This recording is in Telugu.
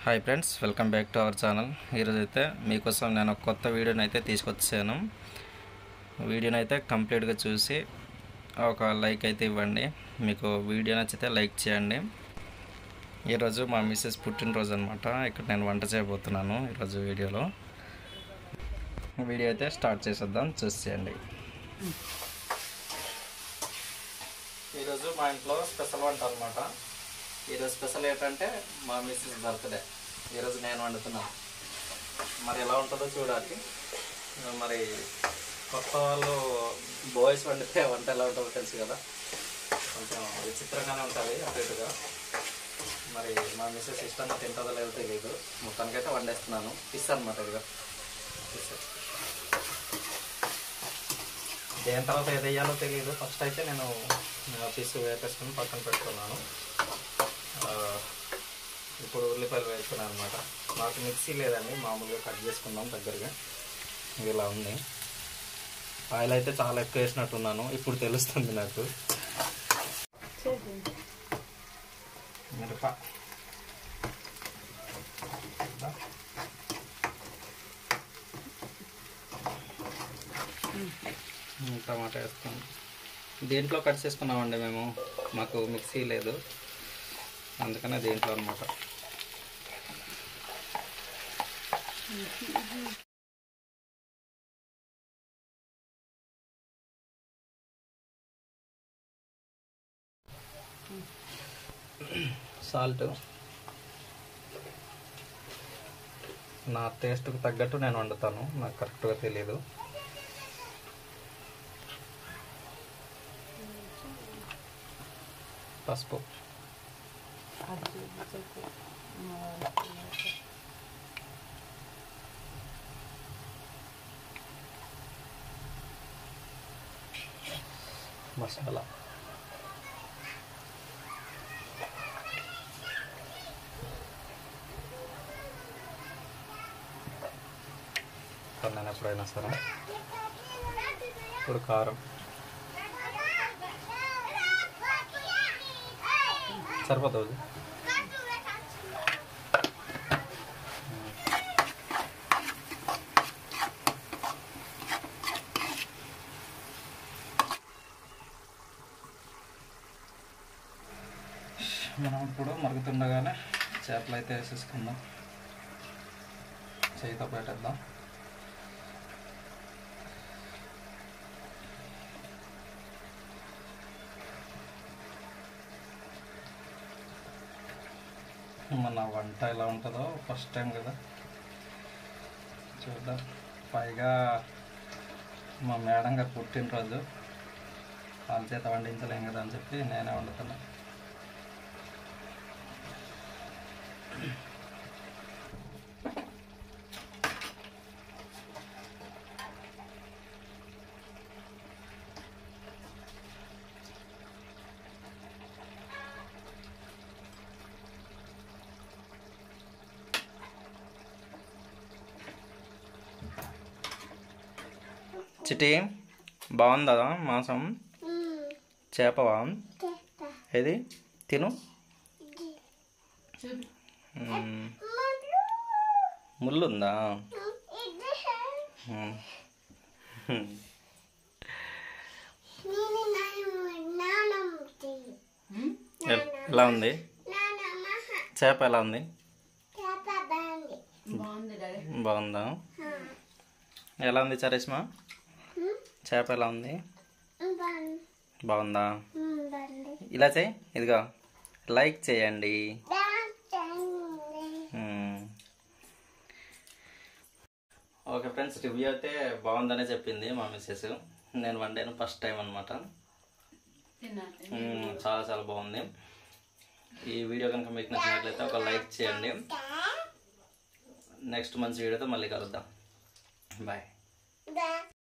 Hi friends welcome back to our channel ఈరోజు అయితే మీకోసం నేను ఒక కొత్త వీడియోని అయితే తీసుకొచ్చాను వీడియోని అయితే కంప్లీట్గా చూసి ఒక లైక్ అయితే ఇవ్వండి మీకు వీడియో నచ్చితే లైక్ చేయండి ఈరోజు మా మిస్సెస్ పుట్టినరోజు అనమాట ఇక్కడ నేను వంట చేయబోతున్నాను ఈరోజు వీడియోలో వీడియో అయితే స్టార్ట్ చేసేద్దాం చూసేయండి ఈరోజు మా ఇంట్లో స్పెషల్ వంట అనమాట ఈరోజు స్పెషల్ ఏంటంటే మా మిస్సెస్ బర్త్డే ఈరోజు నేను వండుతున్నాను మరి ఎలా ఉంటుందో చూడాలి మరి కొత్త వాళ్ళు బాయ్స్ వండితే వంట ఎలా ఉంటుందో తెలుసు కదా కొంచెం విచిత్రంగానే ఉంటుంది అటు ఇటుగా మరి మా మిస్సెస్ ఇష్టంగా తింటుందో లేదో తెలియదు మొత్తానికైతే వండేస్తున్నాను ఫిష్ అనమాట ఇదిగా ఫిష్ దేని తర్వాత ఏది వేయాలో తెలియదు ఫస్ట్ అయితే నేను ఫిష్ వేపేసుకుని పక్కన పెట్టుకున్నాను ఆ, ఇప్పుడు ఉల్లిపాయలు వేసుకున్నాను అనమాట మాకు మిక్సీ లేదండి మామూలుగా కట్ చేసుకున్నాం దగ్గరగా ఇది ఇలా ఉంది ఆయిల్ అయితే చాలా ఎక్కువ వేసినట్టున్నాను ఇప్పుడు తెలుస్తుంది నాకు మిరప ఇలా. ఉమ్, టమాటా వేస్తాం దేంట్లో కట్ చేసుకున్నామండి మేము మాకు మిక్సీ లేదు అందుకనే దేంట్లో అనమాట సాల్ట్ నా టేస్ట్కి తగ్గట్టు నేను వండుతాను నాకు కరెక్ట్గా తెలియదు పసుపు మసాలా నేను ఎప్పుడైనా సరే ఇప్పుడు కారం సరిపోతుంది మనం ఇప్పుడు మరుగుతుండగానే చేపలు అయితే వేసేసుకుందాం చేయితో పెట్టేద్దాం మన వంట ఎలా ఉంటుందో ఫస్ట్ టైం కదా చూద్దాం పైగా మా మేడం గారు పుట్టినరోజు వాళ్ళ చేత వండించలేం కదా అని చెప్పి నేనే వండుతున్నా చిటి బాగుందా మాంసం చేపవా ఏది తిను మ్మ్. ముళ్ళుందా మ్మ్. హ్మ్. ఎ- ఎలా ఉంది చేప ఎలా ఉంది బాగుంది డాడీ బాగుందా ఎలా ఉంది చరేష్మా చేప ఎలా ఉంది బాగుందా ఇలా చేయి ఇదిగో లైక్ చేయండి మ్మ్. ఓకే ఫ్రెండ్స్ రివ్యూ అయితే బాగుందనే చెప్పింది మా మిస్సెస్ నేను వండాను ఫస్ట్ టైం అనమాట తిన్నాను చాలా చాలా బాగుంది ఈ వీడియో కనుక మీకు నచ్చినట్లయితే ఒక లైక్ చేయండి నెక్స్ట్ మంచి వీడియోతో మళ్ళీ కలుద్దాం బాయ్